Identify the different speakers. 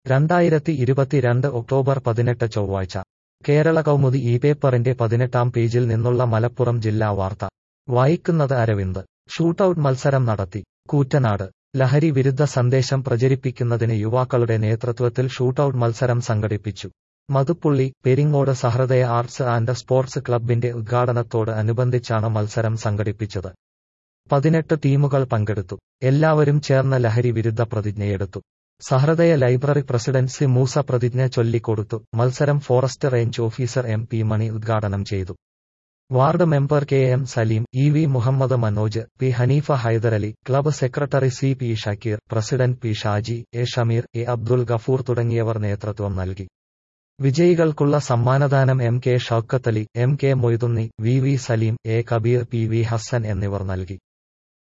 Speaker 1: രണ്ടായിരത്തി ഇരുപത്തിരണ്ട് ഒക്ടോബർ പതിനെട്ട് ചൊവ്വാഴ്ച കേരള കൗമുദി ഈ പേപ്പറിന്റെ പതിനെട്ടാം പേജിൽ നിന്നുള്ള മലപ്പുറം ജില്ലാ വാർത്ത വായിക്കുന്നത് അരവിന്ദ് ഷൂട്ടൌട്ട് മത്സരം നടത്തി കൂറ്റനാട് ലഹരി വിരുദ്ധ സന്ദേശം പ്രചരിപ്പിക്കുന്നതിന് യുവാക്കളുടെ നേതൃത്വത്തിൽ ഷൂട്ടൌട്ട് മത്സരം സംഘടിപ്പിച്ചു Mathuppully Peringode Sahrudaya arts and sports ക്ലബിന്റെ ഉദ്ഘാടനത്തോട് അനുബന്ധിച്ചാണ് മത്സരം സംഘടിപ്പിച്ചത് പതിനെട്ട് ടീമുകൾ പങ്കെടുത്തു എല്ലാവരും ചേർന്ന് ലഹരി വിരുദ്ധ പ്രതിജ്ഞയെടുത്തു Sahrudaya library president C Moosa പ്രതിജ്ഞ ചൊല്ലിക്കൊടുത്തു മത്സരം forest range officer M P Mani ഉദ്ഘാടനം ചെയ്തു ward member K M Saleem E V Muhammad Manoj P Haneefa Hydarali club secretary C P Shakeer president P Shaji A Shameer A Abdul Gafoor തുടങ്ങിയവർ നേതൃത്വം നൽകി വിജയികൾക്കുള്ള സമ്മാനദാനം M K Shoukathali M K Moythunni V V Saleem A Kabeer P V Hasan എന്നിവർ നൽകി